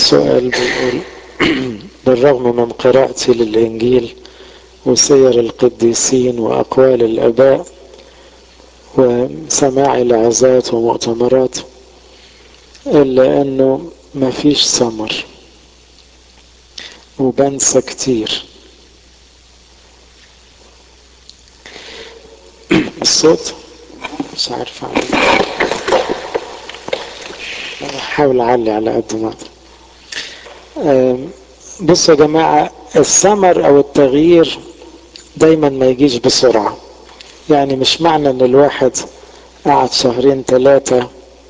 سؤال بيقول بالرغم من قراءتي للإنجيل وسير القديسين وأقوال الآباء وسماع العظات ومؤتمرات إلا أنه مفيش ثمر وبنسى كتير الصوت مش عارف أعمل أنا هحاول أعلي على قد ما أقدر بصوا يا جماعة الثمر أو التغيير دايما ما يجيش بسرعة يعني مش معنى ان الواحد قعد شهرين ثلاثة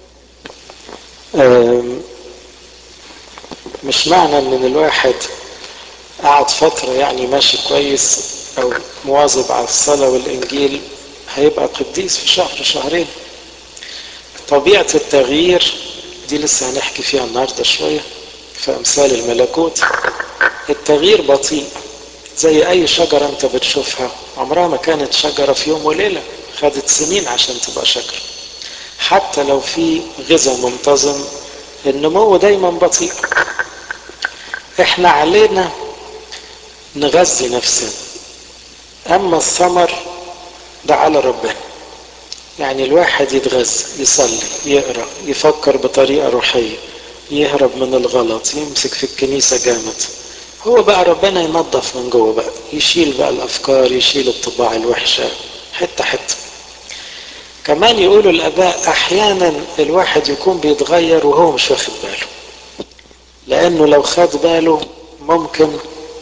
مش معنى ان الواحد قعد فترة يعني ماشي كويس او مواظب على الصلاة والانجيل هيبقى قديس في شهر شهرين طبيعة التغيير دي لسه هنحكي فيها النهاردة شوية في امثال الملكوت التغيير بطيء زي اي شجرة انت بتشوفها عمرها ما كانت شجرة في يوم وليلة خدت سنين عشان تبقى شجرة حتى لو في غذاء منتظم النمو دايما بطيء احنا علينا نغذي نفسنا اما الثمر ده على ربنا يعني الواحد يتغذى يصلي يقرا يفكر بطريقه روحيه يهرب من الغلط يمسك في الكنيسه جامد هو بقى ربنا ينظف من جوه بقى يشيل بقى الافكار يشيل الطباع الوحشه حته حته كمان يقولوا الاباء احيانا الواحد يكون بيتغير وهو مش واخد باله لانه لو خد باله ممكن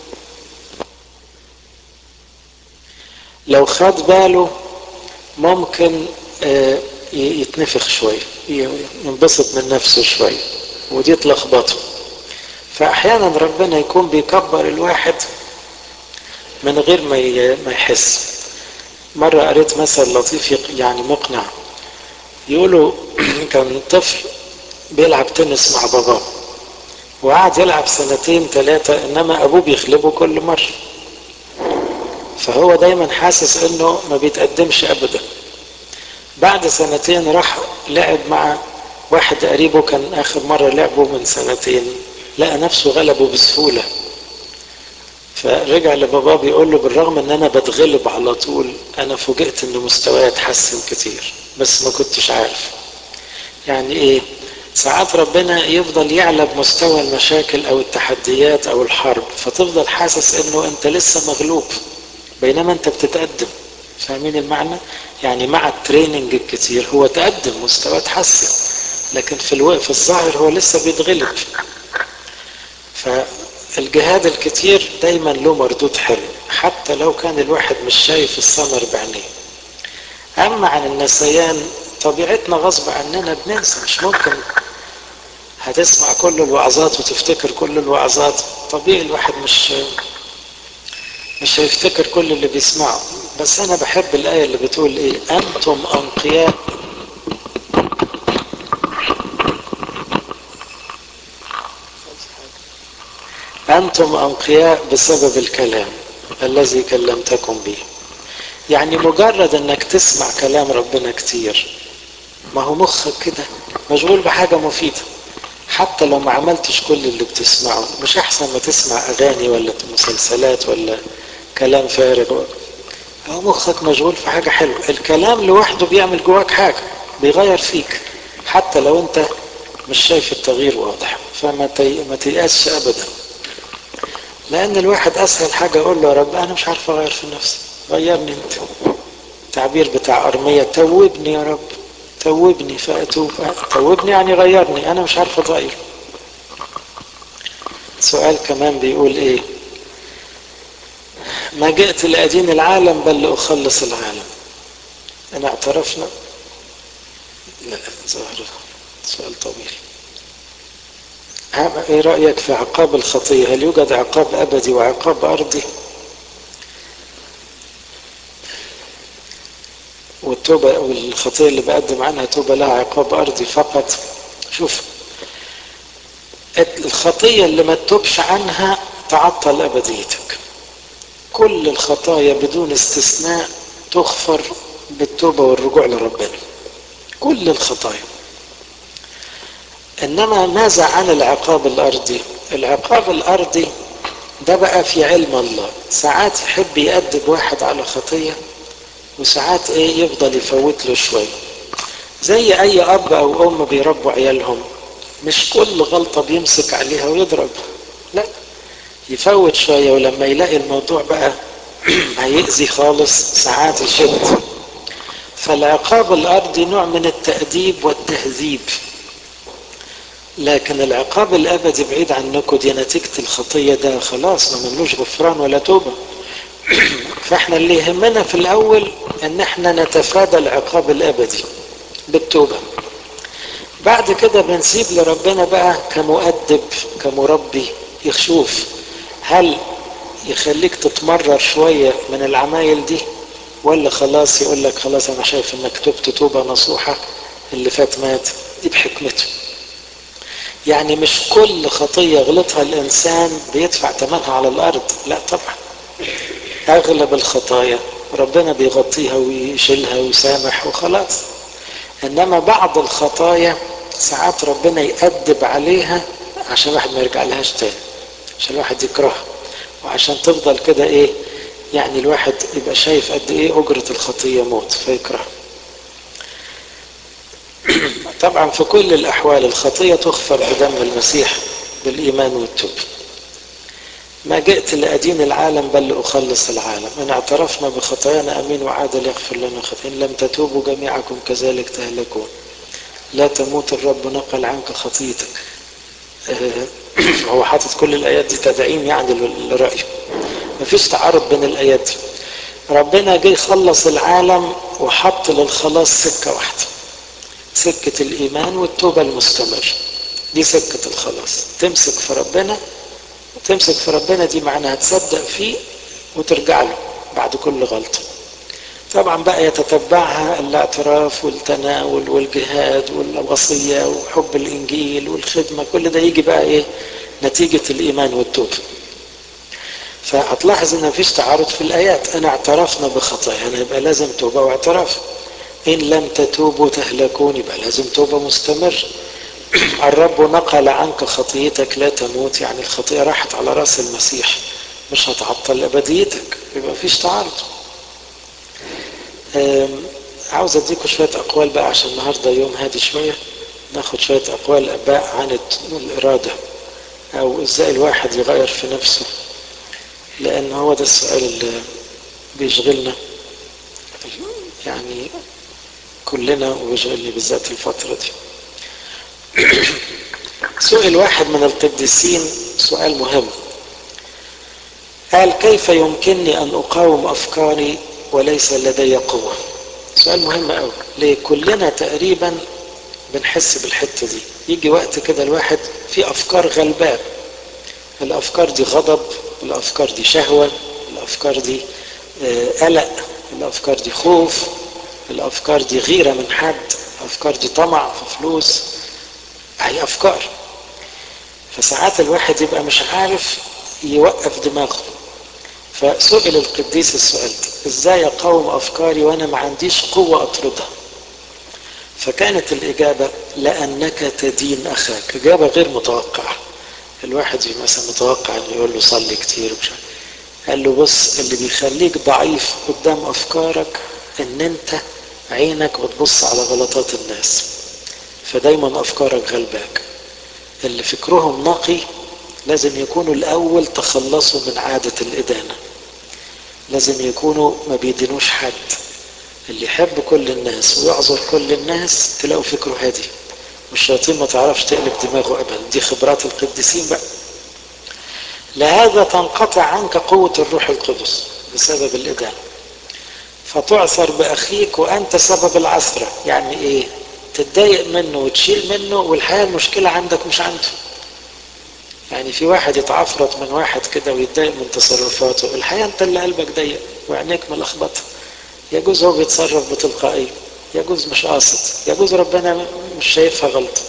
لو خد باله ممكن يتنفخ شويه ينبسط من نفسه شويه ودي تلخبطه فاحيانا ربنا يكون بيكبر الواحد من غير ما ما يحس مره قريت مثل لطيف يعني مقنع يقولوا كان طفل بيلعب تنس مع باباه وقعد يلعب سنتين ثلاثة إنما أبوه بيغلبه كل مرة فهو دايما حاسس إنه ما بيتقدمش أبدا بعد سنتين راح لعب مع واحد قريبه كان آخر مرة لعبه من سنتين لقى نفسه غلبه بسهولة فرجع لباباه بيقول له بالرغم ان انا بتغلب على طول انا فوجئت ان مستواي اتحسن كتير بس ما كنتش عارف يعني ايه ساعات ربنا يفضل يعلى بمستوى المشاكل او التحديات او الحرب فتفضل حاسس انه انت لسه مغلوب بينما انت بتتقدم فاهمين المعنى يعني مع التريننج الكتير هو تقدم مستوى اتحسن لكن في الوقف الظاهر هو لسه بيتغلب فالجهاد الكتير دايما له مردود حلو حتى لو كان الواحد مش شايف الثمر بعينيه اما عن النسيان طبيعتنا غصب عننا بننسى مش ممكن هتسمع كل الوعظات وتفتكر كل الوعظات طبيعي الواحد مش مش هيفتكر كل اللي بيسمعه بس انا بحب الايه اللي بتقول ايه انتم انقياء أنتم أنقياء بسبب الكلام الذي كلمتكم به يعني مجرد أنك تسمع كلام ربنا كتير ما هو مخك كده مشغول بحاجة مفيدة حتى لو ما عملتش كل اللي بتسمعه مش أحسن ما تسمع أغاني ولا مسلسلات ولا كلام فارغ هو مخك مشغول في حاجة حلوة الكلام لوحده بيعمل جواك حاجة بيغير فيك حتى لو أنت مش شايف التغيير واضح فما ما تيأسش أبدا لان الواحد اسهل حاجه يقول له يا رب انا مش عارف اغير في نفسي غيرني انت التعبير بتاع ارميه توبني يا رب توبني فاتوب توبني يعني غيرني انا مش عارف اتغير سؤال كمان بيقول ايه ما جئت لادين العالم بل لاخلص العالم انا اعترفنا لا ظاهر سؤال طويل ايه رأيك في عقاب الخطية هل يوجد عقاب ابدي وعقاب ارضي والتوبة والخطية اللي بقدم عنها توبة لها عقاب ارضي فقط شوف الخطية اللي ما تتوبش عنها تعطل ابديتك كل الخطايا بدون استثناء تغفر بالتوبة والرجوع لربنا كل الخطايا انما ماذا عن العقاب الارضي العقاب الارضي ده بقى في علم الله ساعات يحب يأدب واحد على خطية وساعات ايه يفضل يفوت له شوية زي اي اب او ام بيربوا عيالهم مش كل غلطة بيمسك عليها ويضرب لا يفوت شوية ولما يلاقي الموضوع بقى هيأذي خالص ساعات يشد فالعقاب الارضي نوع من التأديب والتهذيب لكن العقاب الابدي بعيد عنكم دي نتيجة الخطية ده خلاص ما ملوش غفران ولا توبة فاحنا اللي يهمنا في الاول ان احنا نتفادى العقاب الابدي بالتوبة بعد كده بنسيب لربنا بقى كمؤدب كمربي يشوف هل يخليك تتمرر شوية من العمايل دي ولا خلاص يقول لك خلاص انا شايف انك تبت توبة نصوحة اللي فات مات دي بحكمته يعني مش كل خطية غلطها الإنسان بيدفع ثمنها على الأرض لا طبعا أغلب الخطايا ربنا بيغطيها ويشيلها ويسامح وخلاص إنما بعض الخطايا ساعات ربنا يأدب عليها عشان الواحد ما يرجع لهاش تاني عشان الواحد يكرهها وعشان تفضل كده إيه يعني الواحد يبقى شايف قد إيه أجرة الخطية موت فيكرهها طبعا في كل الأحوال الخطية تغفر بدم المسيح بالإيمان والتوب ما جئت لأدين العالم بل لأخلص العالم إن اعترفنا بخطايانا أمين وعادل يغفر لنا خطايا إن لم تتوبوا جميعكم كذلك تهلكون لا تموت الرب نقل عنك خطيتك هو حاطط كل الآيات دي تدعيم يعني لرأيه مفيش تعارض بين الآيات دي ربنا جه يخلص العالم وحط للخلاص سكة واحدة سكة الإيمان والتوبة المستمرة دي سكة الخلاص تمسك في ربنا تمسك في ربنا دي معناها تصدق فيه وترجع له بعد كل غلطة طبعا بقى يتتبعها الاعتراف والتناول والجهاد والوصية وحب الإنجيل والخدمة كل ده يجي بقى إيه نتيجة الإيمان والتوبة فهتلاحظ ان مفيش تعارض في الايات انا اعترفنا بخطايانا يبقى لازم توبه واعتراف ان لم تتوبوا تهلكون يبقى لازم توبه مستمر الرب نقل عنك خطيتك لا تموت يعني الخطيه راحت على راس المسيح مش هتعطل ابديتك يبقى مفيش تعارض عاوز اديكم شويه اقوال بقى عشان النهارده يوم هادي شويه ناخد شويه اقوال اباء عن الاراده او ازاي الواحد يغير في نفسه لان هو ده السؤال اللي بيشغلنا يعني كلنا وبيشغلني بالذات الفترة دي سئل واحد من القديسين سؤال مهم قال كيف يمكنني ان اقاوم افكاري وليس لدي قوة سؤال مهم قوي ليه كلنا تقريبا بنحس بالحتة دي يجي وقت كده الواحد في افكار غلبان الافكار دي غضب الافكار دي شهوة الافكار دي قلق الافكار دي خوف الافكار دي غيرة من حد الافكار دي طمع في فلوس هي افكار فساعات الواحد يبقى مش عارف يوقف دماغه فسئل القديس السؤال ده ازاي اقاوم افكاري وانا ما عنديش قوة اطردها فكانت الاجابة لانك تدين اخاك اجابة غير متوقعة الواحد مثلا متوقع انه يقول له صلي كتير ومش قال له بص اللي بيخليك ضعيف قدام افكارك ان انت عينك بتبص على غلطات الناس فدايما افكارك غلباك اللي فكرهم نقي لازم يكونوا الاول تخلصوا من عادة الادانة لازم يكونوا ما بيدينوش حد اللي يحب كل الناس ويعذر كل الناس تلاقوا فكره هادي والشياطين ما تعرفش تقلب دماغه ابدا دي خبرات القديسين بقى لهذا تنقطع عنك قوة الروح القدس بسبب الإدانة فتعثر بأخيك وأنت سبب العثرة يعني إيه تتضايق منه وتشيل منه والحقيقة المشكلة عندك مش عنده يعني في واحد يتعفرط من واحد كده ويتضايق من تصرفاته الحقيقة أنت اللي قلبك ضيق وعينيك ملخبطة يجوز هو بيتصرف بتلقائية يجوز مش قاصد يجوز ربنا مش شايفها غلطة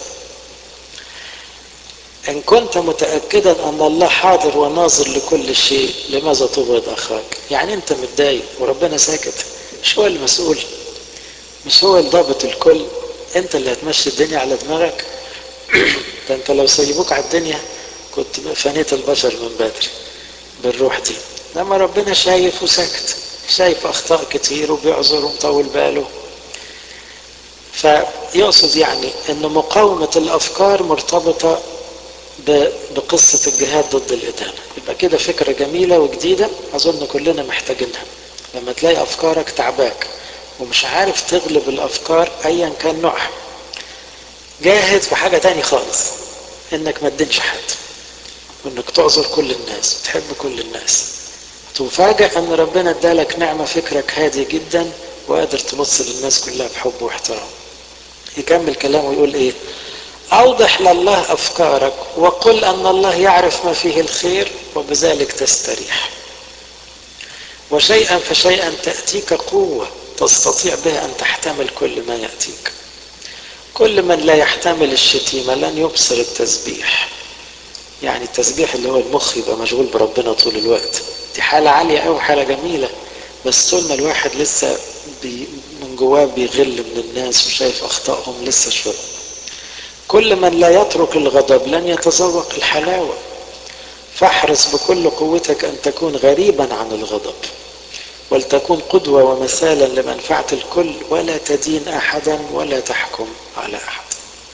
إن كنت متأكدا أن الله حاضر وناظر لكل شيء لماذا تبغض أخاك يعني أنت متضايق وربنا ساكت مش هو المسؤول مش هو الضابط الكل أنت اللي هتمشي الدنيا على دماغك ده انت لو سيبوك على الدنيا كنت فنيت البشر من بدري بالروح دي لما ربنا شايف وسكت شايف اخطاء كتير وبيعذر ومطول باله فيقصد يعني ان مقاومة الافكار مرتبطة بقصة الجهاد ضد الادانة يبقى كده فكرة جميلة وجديدة اظن كلنا محتاجينها لما تلاقي افكارك تعباك ومش عارف تغلب الافكار ايا كان نوعها جاهد في حاجة تاني خالص انك ما تدينش حد وانك تعذر كل الناس وتحب كل الناس تفاجأ ان ربنا ادالك نعمة فكرك هادي جدا وقادر تبص للناس كلها بحب واحترام يكمل كلامه ويقول ايه اوضح لله افكارك وقل ان الله يعرف ما فيه الخير وبذلك تستريح وشيئا فشيئا تأتيك قوة تستطيع بها ان تحتمل كل ما يأتيك كل من لا يحتمل الشتيمة لن يبصر التسبيح يعني التسبيح اللي هو المخ يبقى مشغول بربنا طول الوقت دي حالة عالية أو حالة جميلة بس طول ما الواحد لسه بي من جواه بيغل من الناس وشايف أخطائهم لسه شوية كل من لا يترك الغضب لن يتذوق الحلاوة فاحرص بكل قوتك أن تكون غريبا عن الغضب ولتكون قدوة ومثالا لمنفعة الكل ولا تدين أحدا ولا تحكم على أحد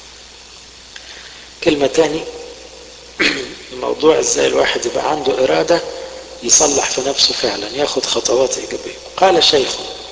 كلمة تاني الموضوع ازاي الواحد يبقى عنده إرادة يصلح في نفسه فعلا ياخد خطوات إيجابية قال شيخ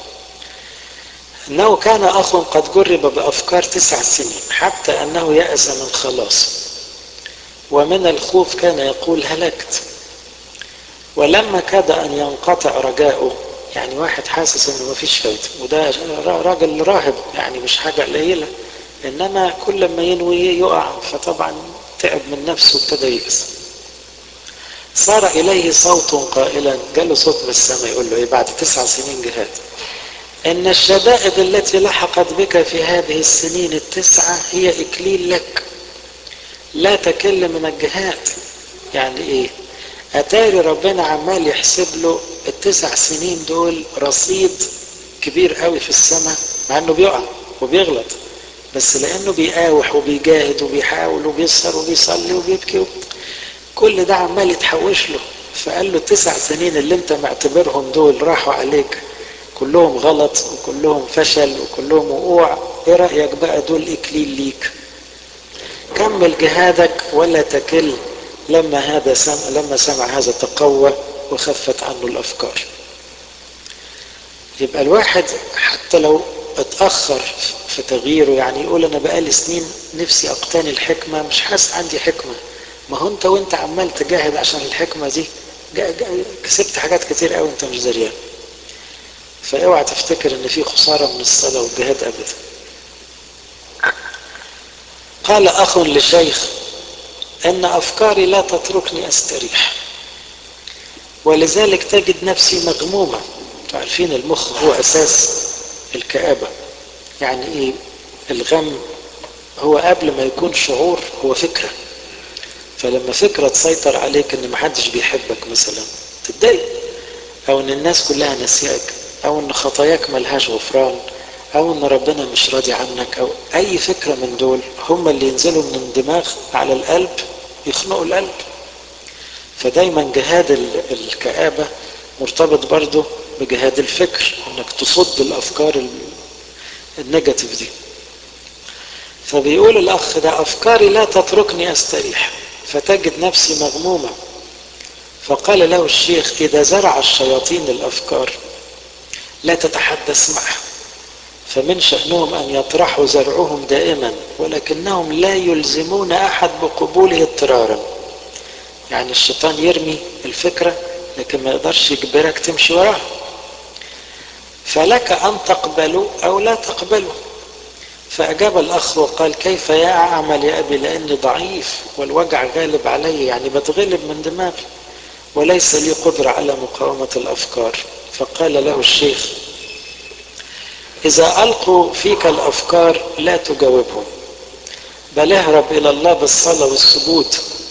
إنه كان أخ قد جرب بأفكار تسع سنين حتى أنه يأس من خلاصه ومن الخوف كان يقول هلكت ولما كاد أن ينقطع رجاؤه يعني واحد حاسس انه مفيش فايدة وده راجل راهب يعني مش حاجة قليلة انما كل ما ينوي يقع فطبعا تعب من نفسه وابتدى يأس صار اليه صوت قائلا جاله صوت من السماء يقول له ايه بعد تسع سنين جهاد ان الشدائد التي لحقت بك في هذه السنين التسعة هي اكليل لك لا تكل من الجهاد يعني ايه اتاري ربنا عمال يحسب له التسع سنين دول رصيد كبير قوي في السماء مع انه بيقع وبيغلط بس لانه بيقاوح وبيجاهد وبيحاول وبيسهر وبيصلي وبيبكي كل ده عمال يتحوش له فقال له التسع سنين اللي انت معتبرهم دول راحوا عليك كلهم غلط وكلهم فشل وكلهم وقوع ايه رايك بقى دول اكليل ليك كمل جهادك ولا تكل لما هذا سمع لما سمع هذا تقوى وخفت عنه الافكار يبقى الواحد حتى لو اتاخر في تغييره يعني يقول انا بقالي سنين نفسي اقتني الحكمه مش حاسس عندي حكمه ما هو انت وانت عمال تجاهد عشان الحكمه دي جا جا كسبت حاجات كتير قوي انت مش دريان فاوعى تفتكر ان في خساره من الصلاه والجهاد ابدا قال اخ لشيخ ان افكاري لا تتركني استريح ولذلك تجد نفسي مغمومة عارفين المخ هو اساس الكآبة يعني ايه الغم هو قبل ما يكون شعور هو فكرة فلما فكرة تسيطر عليك ان محدش بيحبك مثلا تتضايق او ان الناس كلها نسياك او ان خطاياك ملهاش غفران او ان ربنا مش راضي عنك او اي فكرة من دول هم اللي ينزلوا من الدماغ على القلب يخنقوا القلب فدايما جهاد الكآبة مرتبط برضه بجهاد الفكر انك تصد الافكار النيجاتيف دي فبيقول الاخ ده افكاري لا تتركني استريح فتجد نفسي مغمومة فقال له الشيخ اذا زرع الشياطين الافكار لا تتحدث معها فمن شأنهم أن يطرحوا زرعهم دائما ولكنهم لا يلزمون أحد بقبوله اضطرارا يعني الشيطان يرمي الفكرة لكن ما يقدرش يجبرك تمشي وراها فلك أن تقبلوا أو لا تقبلوا فأجاب الأخ وقال كيف يا أعمل يا أبي لأني ضعيف والوجع غالب علي يعني بتغلب من دماغي وليس لي قدرة على مقاومة الأفكار فقال له الشيخ إذا ألقوا فيك الأفكار لا تجاوبهم بل اهرب إلى الله بالصلاة والسجود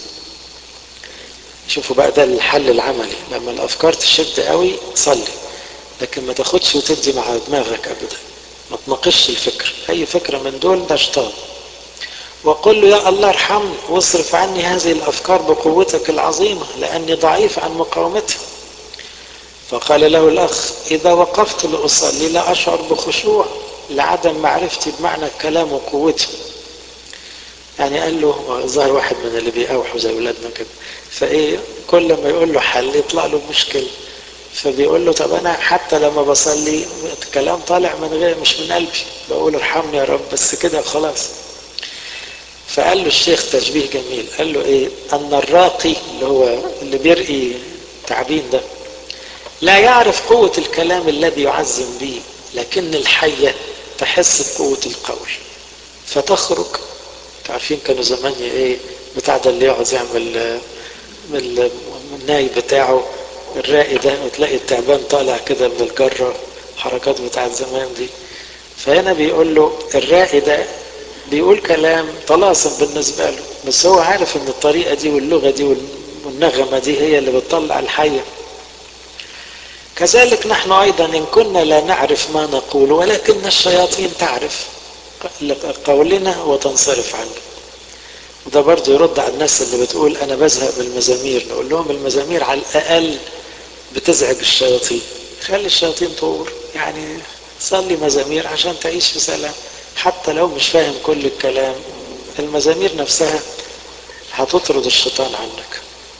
شوفوا بقى ده الحل العملي لما الأفكار تشد قوي صلي لكن ما تاخدش وتدي مع دماغك أبدا ما تناقشش الفكر أي فكرة من دول ده شيطان وقل له يا الله ارحمني واصرف عني هذه الافكار بقوتك العظيمه لاني ضعيف عن مقاومتها فقال له الاخ اذا وقفت لاصلي لا اشعر بخشوع لعدم معرفتي بمعنى الكلام وقوته يعني قال له ظهر واحد من اللي بيقاوحوا زي اولادنا كده فايه كل ما يقول له حل يطلع له مشكله فبيقول له طب انا حتى لما بصلي الكلام طالع من غير مش من قلبي بقول ارحمني يا رب بس كده خلاص فقال له الشيخ تشبيه جميل قال له ايه ان الراقي اللي هو اللي بيرقي تعبين ده لا يعرف قوة الكلام الذي يعزم به لكن الحية تحس بقوة القول فتخرج عارفين كانوا زمان ايه بتاع ده اللي يقعد يعمل من الناي بتاعه الرائي ده وتلاقي التعبان طالع كده من الجرة حركات بتاعت زمان دي فهنا بيقول له الرائي ده بيقول كلام طلاسم بالنسبة له بس هو عارف ان الطريقة دي واللغة دي والنغمة دي هي اللي بتطلع الحية كذلك نحن ايضا ان كنا لا نعرف ما نقول ولكن الشياطين تعرف قولنا وتنصرف عنه وده برضه يرد على الناس اللي بتقول انا بزهق من المزامير نقول لهم المزامير على الاقل بتزعج الشياطين خلي الشياطين تقول يعني صلي مزامير عشان تعيش في سلام حتى لو مش فاهم كل الكلام المزامير نفسها هتطرد الشيطان عنك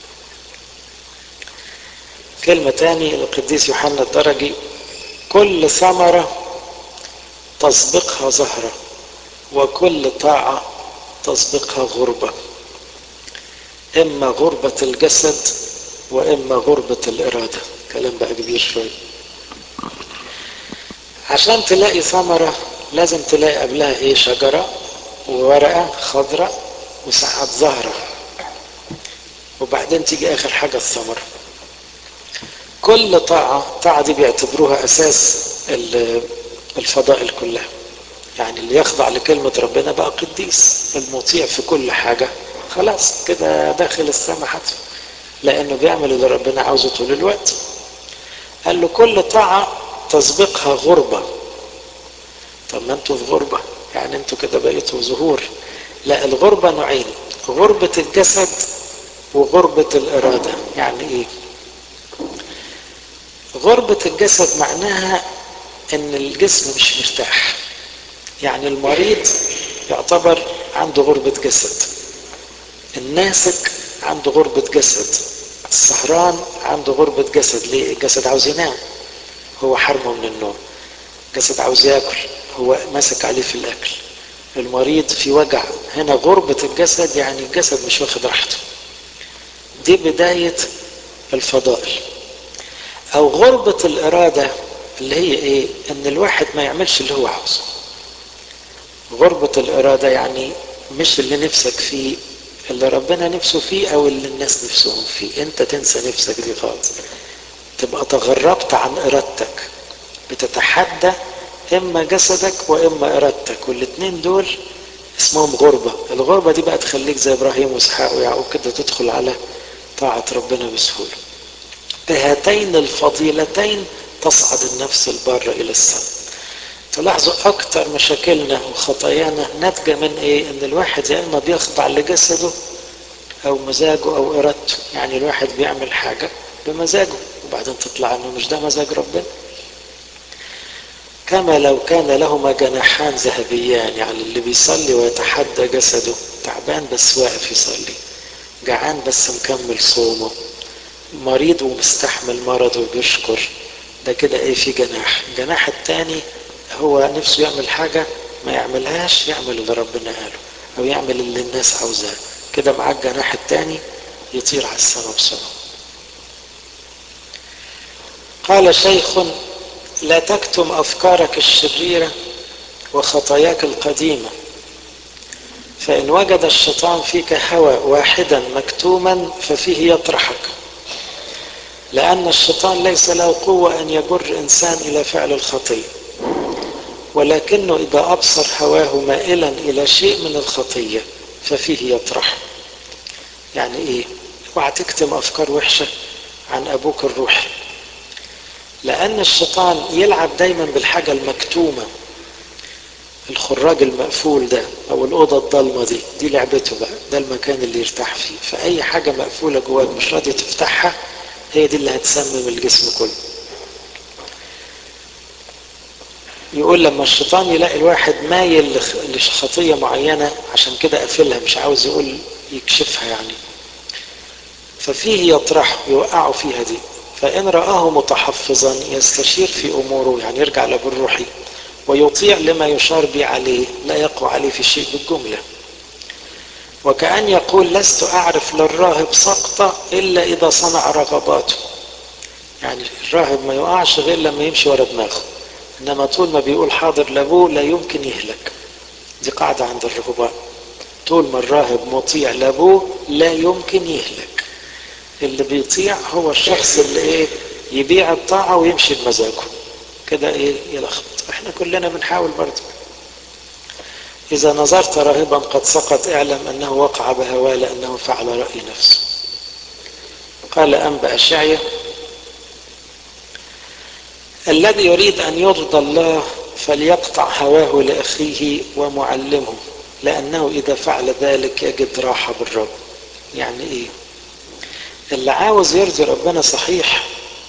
كلمة تاني القديس يوحنا الدرجي كل ثمرة تسبقها زهرة وكل طاعة تسبقها غربة إما غربة الجسد وإما غربة الإرادة كلام بقى كبير شوية عشان تلاقي ثمرة لازم تلاقي قبلها إيه شجرة وورقة خضراء وساعات زهرة وبعدين تيجي آخر حاجة الثمرة كل طاعة الطاعة دي بيعتبروها أساس الفضائل كلها يعني اللي يخضع لكلمة ربنا بقى قديس المطيع في كل حاجة خلاص كده داخل السماء حتى لأنه بيعمل اللي ربنا عاوزه طول الوقت قال له كل طاعة تسبقها غربة طب ما انتوا في غربة يعني انتوا كده بقيتوا ظهور لا الغربة نوعين غربة الجسد وغربة الإرادة يعني ايه غربة الجسد معناها ان الجسم مش مرتاح يعني المريض يعتبر عنده غربة جسد الناسك عنده غربة جسد السهران عنده غربة جسد ليه الجسد عاوز ينام هو حرمه من النوم الجسد عاوز ياكل هو ماسك عليه في الاكل المريض في وجع هنا غربة الجسد يعني الجسد مش واخد راحته دي بداية الفضائل او غربة الارادة اللي هي ايه ان الواحد ما يعملش اللي هو عاوزه غربة الارادة يعني مش اللي نفسك فيه اللي ربنا نفسه فيه او اللي الناس نفسهم فيه انت تنسى نفسك دي خالص تبقى تغربت عن ارادتك بتتحدى اما جسدك واما ارادتك والاتنين دول اسمهم غربة الغربة دي بقى تخليك زي ابراهيم واسحاق ويعقوب كده تدخل على طاعة ربنا بسهولة بهاتين الفضيلتين تصعد النفس البارة الى السماء تلاحظوا اكتر مشاكلنا وخطايانا ناتجة من ايه ان الواحد يا اما بيخضع لجسده او مزاجه او ارادته يعني الواحد بيعمل حاجة بمزاجه وبعدين تطلع انه مش ده مزاج ربنا كما لو كان لهما جناحان ذهبيان يعني اللي بيصلي ويتحدى جسده تعبان بس واقف يصلي جعان بس مكمل صومه مريض ومستحمل مرضه وبيشكر ده كده ايه في جناح الجناح التاني هو نفسه يعمل حاجة ما يعملهاش يعمل اللي ربنا قاله او يعمل اللي الناس عاوزاه كده معاه الجناح التاني يطير على السماء بسرعة قال شيخ لا تكتم افكارك الشريرة وخطاياك القديمة فإن وجد الشيطان فيك هوى واحدا مكتوما ففيه يطرحك لأن الشيطان ليس له قوة أن يجر إنسان إلى فعل الخطية ولكنه إذا أبصر هواه مائلا إلى شيء من الخطية ففيه يطرح يعني إيه؟ اوعى تكتم أفكار وحشة عن أبوك الروحي لأن الشيطان يلعب دايما بالحاجة المكتومة الخراج المقفول ده او الاوضه الضلمه دي دي لعبته بقى ده المكان اللي يرتاح فيه فاي حاجه مقفوله جواك مش راضيه تفتحها هي دي اللي هتسمم الجسم كله يقول لما الشيطان يلاقي الواحد مايل لخطيه معينه عشان كده قافلها مش عاوز يقول يكشفها يعني ففيه يطرحه يوقعه فيها دي فإن رآه متحفظا يستشير في أموره يعني يرجع لأبو الروحي ويطيع لما يشار به عليه لا يقوى عليه في شيء بالجملة وكأن يقول لست أعرف للراهب سقطة إلا إذا صنع رغباته يعني الراهب ما يقعش غير لما يمشي ورا دماغه إنما طول ما بيقول حاضر لأبوه لا يمكن يهلك دي قاعدة عند الرهبان طول ما الراهب مطيع لأبوه لا يمكن يهلك اللي بيطيع هو الشخص اللي ايه يبيع الطاعة ويمشي بمزاجه كده ايه يلخبط احنا كلنا بنحاول برضه إذا نظرت راهبا قد سقط اعلم أنه وقع بهواه لأنه فعل رأي نفسه قال أنبأ أشعيا الذي يريد أن يرضى الله فليقطع هواه لأخيه ومعلمه لأنه إذا فعل ذلك يجد راحة بالرب يعني إيه اللي عاوز يرضي ربنا صحيح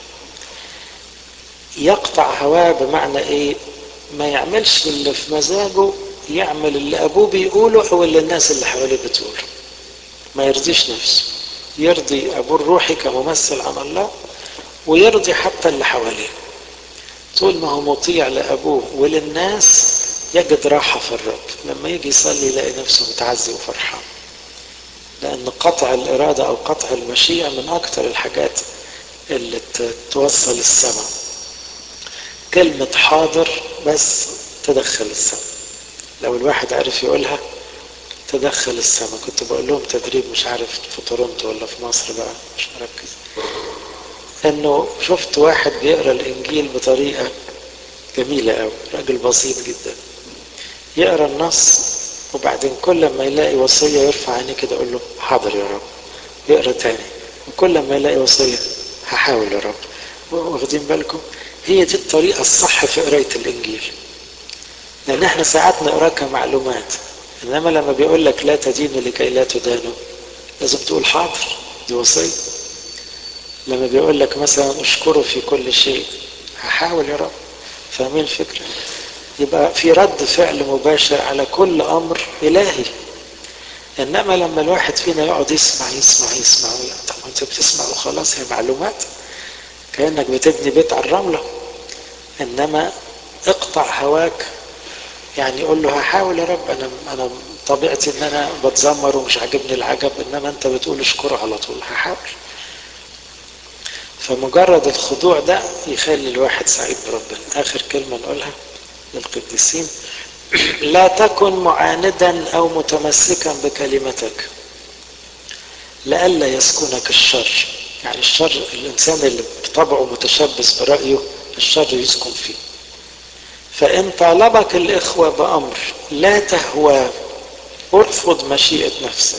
يقطع هواه بمعنى ايه ما يعملش اللي في مزاجه يعمل اللي ابوه بيقوله او اللي الناس اللي حواليه بتقوله ما يرضيش نفسه يرضي ابوه الروحي كممثل عن الله ويرضي حتى اللي حواليه طول ما هو مطيع لابوه وللناس يجد راحة في الرب لما يجي يصلي يلاقي نفسه متعزي وفرحان لأن قطع الإرادة أو قطع المشيئة من أكثر الحاجات اللي توصل السماء كلمة حاضر بس تدخل السماء لو الواحد عرف يقولها تدخل السماء كنت بقول لهم تدريب مش عارف في تورونتو ولا في مصر بقى مش مركز انه شفت واحد بيقرا الانجيل بطريقه جميله قوي راجل بسيط جدا يقرا النص وبعدين كل ما يلاقي وصية يرفع عينيه كده يقول له حاضر يا رب يقرا تاني وكل ما يلاقي وصية هحاول يا رب واخدين بالكم هي دي الطريقة الصح في قراية الإنجيل لأن احنا ساعات نقراه كمعلومات إنما لما بيقول لك لا تدينوا لكي لا تدانوا لازم تقول حاضر دي وصية لما بيقول لك مثلا اشكره في كل شيء هحاول يا رب فاهمين الفكرة يبقى في رد فعل مباشر على كل امر الهي انما لما الواحد فينا يقعد يسمع يسمع يسمع طب انت بتسمع وخلاص هي معلومات كانك بتبني بيت على الرمله انما اقطع هواك يعني قول له هحاول يا رب انا انا طبيعتي ان انا بتذمر ومش عاجبني العجب انما انت بتقول اشكره على طول هحاول فمجرد الخضوع ده يخلي الواحد سعيد بربنا اخر كلمه نقولها للقديسين لا تكن معاندا او متمسكا بكلمتك لئلا يسكنك الشر يعني الشر الانسان اللي بطبعه متشبث برايه الشر يسكن فيه فان طالبك الاخوه بامر لا تهوى ارفض مشيئه نفسك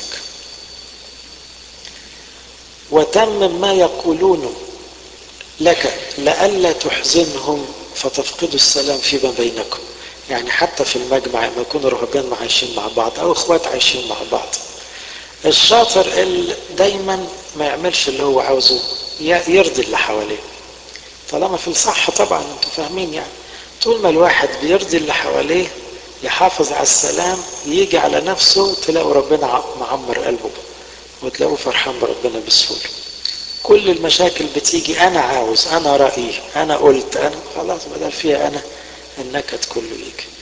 وتمم ما يقولونه لك لئلا تحزنهم فتفقدوا السلام فيما بينكم يعني حتى في المجمع لما يكونوا رهبان عايشين مع بعض او اخوات عايشين مع بعض الشاطر اللي دايما ما يعملش اللي هو عاوزه يرضي اللي حواليه طالما في الصح طبعا انتوا فاهمين يعني طول ما الواحد بيرضي اللي حواليه يحافظ على السلام يجي على نفسه تلاقوا ربنا معمر قلبه وتلاقوا فرحان بربنا بسهوله كل المشاكل بتيجي انا عاوز انا رايي انا قلت انا خلاص بدل فيها انا النكد كله يجي